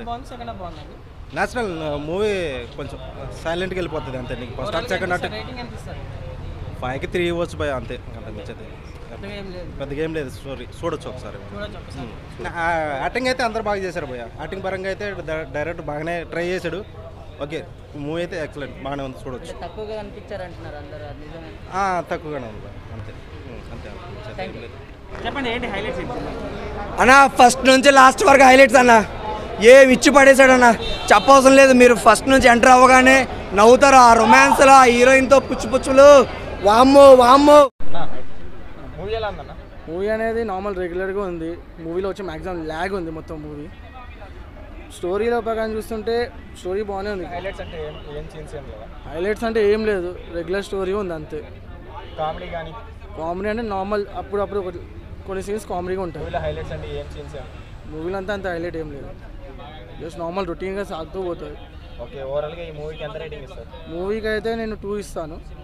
బాగుంది second half బాగుందండి natural movie కొంచెం సైలెంట్కి వెళ్ళిపోతుంది అంతే నీకు first half second half rating ఎంత ఇస్తారు ఫైవ్కి త్రీ ఇవ్వచ్చు భయ అంతే అంత మించదు పెద్దగా ఏం లేదు పెద్దగా ఏం లేదు స్టోరీ చూడొచ్చు ఒకసారి చూడొచ్చు ఒకసారి యాక్టింగ్ అయితే అందరు బాగా చేశారు భయ యాక్టింగ్ పరంగా అయితే డైరెక్ట్ బాగానే ట్రై చేశాడు ఓకే మూవీ అయితే ఎక్సలెంట్ బాగానే ఉంది చూడొచ్చు తక్కువగా కనిపించారు అంటున్నారు అందరూ అది నిజమే ఆ, తక్కువగానే ఉంది భయ్యా. అంతే ఉమ్, అంతే అంతే ఏం లేదు. చెప్పండి ఏంటి హైలైట్స్ అన్న ఫస్ట్ నుంచి లాస్ట్ వరకు హైలైట్స్ అన్న ఏం ఇచ్చి పడేశాడన్న చెప్పవసరం లేదు మీరు ఫస్ట్ నుంచి ఎంటర్ అవ్వగానే నవ్వుతారు ఆ రొమాన్స్లో ఆ హీరోయిన్తో పుచ్చు పుచ్చులు వామ్మో వామ్మో మూవీ ఎలా ఉందన్న మూవీ అనేది నార్మల్ రెగ్యులర్గా ఉంది మూవీలో వచ్చి మ్యాక్సిమం ల్యాగ్ ఉంది మొత్తం మూవీ స్టోరీలో ప్రకారం చూస్తుంటే స్టోరీ బాగానే ఉంది హైలైట్స్ అంటే ఏం ఏం సీన్స్ ఏం లేదా హైలైట్స్ అంటే ఏం లేదు రెగ్యులర్ స్టోరీ ఉంది అంతే కామెడీ కానీ కామెడీ అంటే నార్మల్ అప్పుడప్పుడు ఒకటి కొన్ని సీన్స్ కామెడీగా ఉంటాయి మూవీలో హైలైట్స్ అంటే ఏం సీన్స్ ఏం మూవీలో అంతా అంత హైలైట్ ఏం లేదు జస్ట్ నార్మల్ రొటీన్గా సాగుతూ పోతుంది ఓకే ఓవరాల్గా ఈ మూవీకి ఎంత రేటింగ్ ఇస్తారు మూవీకి అయితే నేను టూ ఇస్తాను